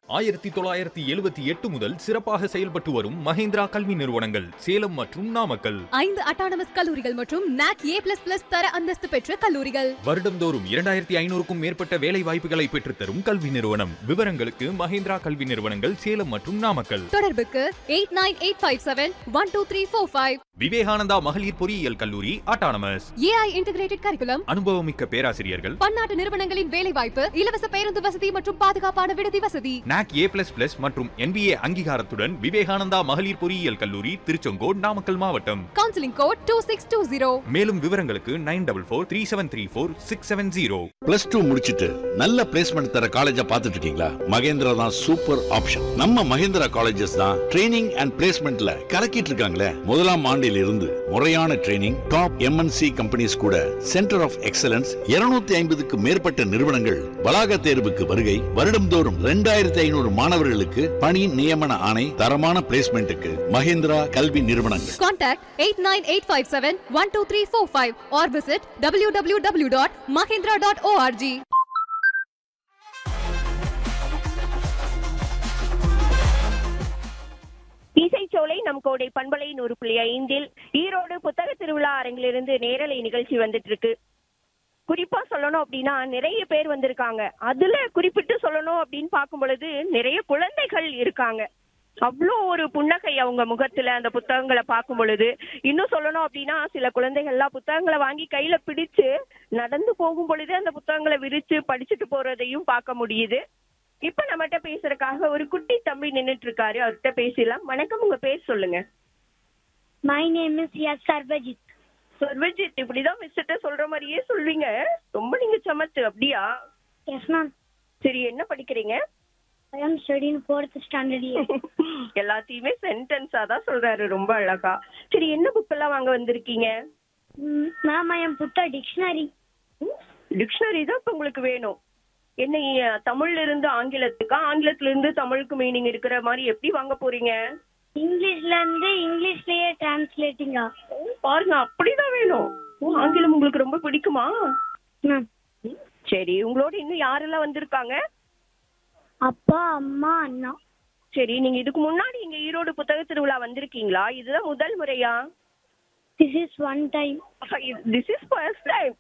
ஆயிரத்தி தொள்ளாயிரத்தி எழுபத்தி எட்டு முதல் சிறப்பாக செயல்பட்டு வரும் மஹேந்திரா கல்வி நிறுவனங்கள் சேலம் மற்றும் நாமக்கல் ஐந்து அட்டானமஸ் கல்லூரிகள் மற்றும் நாக் ஏ பிளஸ் பிளஸ் தர அந்தஸ்து பெற்ற கல்லூரிகள் வருடம்தோறும் இரண்டாயிரத்தி ஐநூறுக்கும் மேற்பட்ட வேலை வாய்ப்புகளை பெற்றுத்தரும் கல்வி நிறுவனம் விவரங்களுக்கு மஹேந்திரா கல்வி நிறுவனங்கள் சேலம் மற்றும் நாமக்கல் தொடர்புக்கு eight nine eight five seven one two three four five Vivekananda மகளிர் பொறியியல் கல்லூரி ஆட்டானமஸ் ஏஐ இன்டிகிரேட்டட் கரிக்குலம் அனுபவமிக்க பேராசிரியர்கள் பன்னாட்டு நிறுவனங்களின் வேலைவாய்ப்பு இலவச பேருந்து வசதி மற்றும் பாதுகாப்பான விடுதி வசதி நாக் ஏ பிளஸ் பிளஸ் மற்றும் என்பிஏ அங்கீகாரத்துடன் விவேகானந்தா மகளிர் பொறியியல் கல்லூரி திருச்செங்கோடு நாமக்கல் மாவட்டம் counselling code two six two zero மேலும் விவரங்களுக்கு nine double four three seven three four six seven zero plus two முடிச்சிட்டு நல்ல பிளேஸ்மெண்ட் தர காலேஜா பார்த்துட்டு இருக்கீங்களா மகேந்திரா தான் சூப்பர் ஆப்ஷன் நம்ம மகேந்திரா காலேஜஸ் தான் ட்ரைனிங் அண்ட் பிளேஸ்மெண்ட்ல கலக்கிட்டு இருக்காங்களே முதலாம் ஆண்டில் இருந்து முறையான ட்ரைனிங் டாப் எம்என்சி கம்பெனிஸ் கூட சென்டர் ஆஃப் எக்ஸலன்ஸ் 250 ஐம்பதுக்கு மேற்பட்ட நிறுவனங்கள் வளாக தேர்வுக்கு வருகை வருடம்தோறும் ரெண்டாயிரத்தி ஐநூறு மாணவர்களுக்கு பணி நியமன ஆணை தரமான பிளேஸ்மெண்ட்டுக்கு மகேந்திரா கல்வி நிறுவனங்கள் Contact 89857-12345 or visit www.mahindra.org. இசைச்சோலை நம் கோடை பண்பலை நூறு புள்ளி ஐந்தில் ஈரோடு புத்தக திருவிழா அரங்கிலிருந்து நேரலை நிகழ்ச்சி வந்துட்டு இருக்கு குறிப்பா சொல்லணும் அப்படின்னா நிறைய பேர் வந்திருக்காங்க அதுல குறிப்பிட்டு சொல்லணும் அப்படின்னு பார்க்கும் பொழுது நிறைய குழந்தைகள் இருக்காங்க அவ்வளோ ஒரு புன்னகை அவங்க முகத்துல அந்த புத்தகங்களை பார்க்கும் பொழுது இன்னும் சொல்லணும் அப்படின்னா சில குழந்தைகள்லாம் புத்தகங்களை வாங்கி கையில பிடிச்சு நடந்து போகும் பொழுது அந்த புத்தகங்களை விரிச்சு படிச்சுட்டு போறதையும் பார்க்க முடியுது இப்ப நம்மகிட்ட பேசுறதுக்காக ஒரு குட்டி தம்பி நின்னுட்டு இருக்காரு அவர்கிட்ட பேசலாம் வணக்கம் உங்க பேர் சொல்லுங்க My name is Yas Sarvajit. Sarvajit இப்படிதான் மிஸ்கிட்ட சொல்ற மாதிரியே சொல்வீங்க ரொம்ப நீங்க சமத்து அப்படியா Yes, ma'am. சரி என்ன படிக்கிறீங்க I am studying fourth standard year. எல்லாத்தையுமே சென்டென்ஸா தான் சொல்றாரு ரொம்ப அழகா சரி என்ன புக் எல்லாம் வாங்க வந்திருக்கீங்க Mm, ma'am, I am put a dictionary. Dictionary தான் இப்ப உங்களுக்கு வேணும் என்ன இ- தமிழ்ல இருந்து ஆங்கிலத்துக்கா ஆங்கிலத்துல இருந்து தமிழுக்கு மீனிங் இருக்கிற மாதிரி எப்படி வாங்க போறீங்க இங்கிலீஷ்ல இருந்து இங்கிலீஷ்லயே டிரான்ஸ்லேட்டிங்கா பாருங்க அப்படிதான் வேணும் ஓ, ஆங்கிலம் உங்களுக்கு ரொம்ப பிடிக்குமா மேம் சரி உங்களோட இன்னும் யாரெல்லாம் வந்திருக்காங்க அப்பா அம்மா அண்ணா சரி நீங்க இதுக்கு முன்னாடி இங்க ஈரோடு புத்தக திருவிழா வந்திருக்கீங்களா இதுதான் முதல் முறையா this is one time this is first time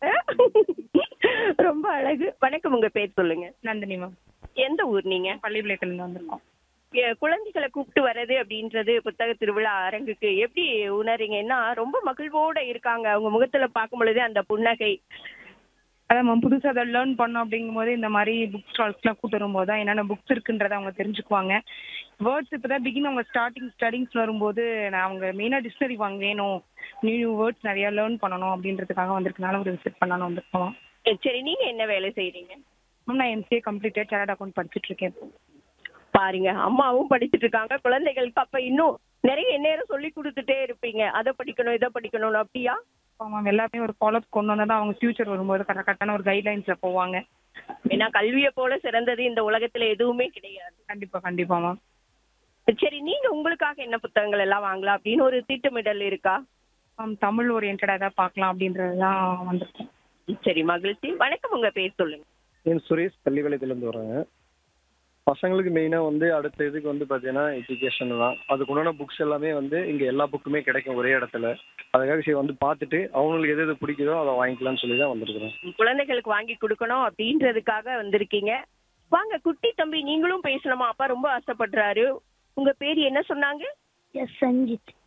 ரொம்ப அழகு வணக்கம் உங்க பேர் சொல்லுங்க நந்தினி மேம் எந்த ஊர் நீங்க பள்ளிப்பாளையத்துல இருந்து வந்திருக்கோம் எ- குழந்தைகளை கூப்பிட்டு வர்றது அப்படின்றது புத்தக திருவிழா அரங்குக்கு எப்படி உணர்றீங்கன்னா ரொம்ப மகிழ்வோட இருக்காங்க அவங்க முகத்துல பார்க்கும் பொழுதே அந்த புன்னகை அதான் மேம் புதுசாக அதை லேர்ன் பண்ணோம் அப்படிங்கும்போது இந்த மாதிரி புக் ஸ்டால்ஸ்லாம் கூட்டு வரும்போது தான் என்னென்ன புக்ஸ் இருக்குன்றதை அவங்க தெரிஞ்சுக்குவாங்க வேர்ட்ஸ் இப்போ தான் பிகின் அவங்க ஸ்டார்டிங் ஸ்டடிங்ஸ் வரும்போது நான் அவங்க மெயினாக டிக்ஷனரி வாங்க வேணும் நியூ நியூ வேர்ட்ஸ் நிறையா லேர்ன் பண்ணணும் அப்படின்றதுக்காக வந்திருக்கனால ஒரு விசிட் பண்ணலாம்னு வந்திருக்கோம் எ, சரி நீங்க என்ன வேலை செய்றீங்க மேம் நான் எம்சிஏ கம்ப்ளீட்டட் சார்ட் அக்கௌண்ட் படிச்சுட்டு இருக்கேன் பாருங்க அம்மாவும் படிச்சிட்டு இருக்காங்க குழந்தைகளுக்கு அப்ப இன்னும் நிறைய நேரம் சொல்லி கொடுத்துட்டே இருப்பீங்க அதை படிக்கணும் இதை படிக்கணும்னு அப்படியா மேம் எல்லாமே ஒரு ஃபாலோ கொண்டு வந்தால் தான் அவங்க ஃபியூச்சர் வரும்போது கரெக்ட் கரெக்டான ஒரு கைட்லைன்ஸில் போவாங்க ஏன்னா கல்வியை போல சிறந்தது இந்த உலகத்துல எதுவுமே கிடையாது கண்டிப்பாக கண்டிப்பாக மேம் சரி நீங்க உங்களுக்காக என்ன புத்தகங்கள் எல்லாம் வாங்கலாம் அப்படின்னு ஒரு திட்டமிடல் இருக்கா மேம் தமிழ் ஓரியன்டாக எதாவது பார்க்கலாம் அப்படின்றது தான் வந்திருக்கோம் சரி மகிழ்ச்சி வணக்கம் உங்க பேர் சொல்லுங்க என் சுரேஷ் பள்ளிப்பாளையத்துலேருந்து வரேங்க பசங்களுக்கு மெயினாக வந்து அடுத்த இதுக்கு வந்து பார்த்தீங்கன்னா எஜுகேஷன் தான் அதுக்கு உண்டான புக்ஸ் எல்லாமே வந்து இங்கே எல்லா புக்குமே கிடைக்கும் ஒரே இடத்துல அதுக்காக சரி வந்து பார்த்துட்டு அவங்களுக்கு எது எது பிடிக்குதோ அதை வாங்கிக்கலாம்னு சொல்லி தான் வந்திருக்கிறேன் குழந்தைகளுக்கு வாங்கி கொடுக்கணும் அப்படின்றதுக்காக வந்திருக்கீங்க வாங்க குட்டி தம்பி நீங்களும் பேசணுமா அப்பா ரொம்ப ஆசைப்படுறாரு உங்க பேர் என்ன சொன்னாங்க எஸ் சஞ்சித்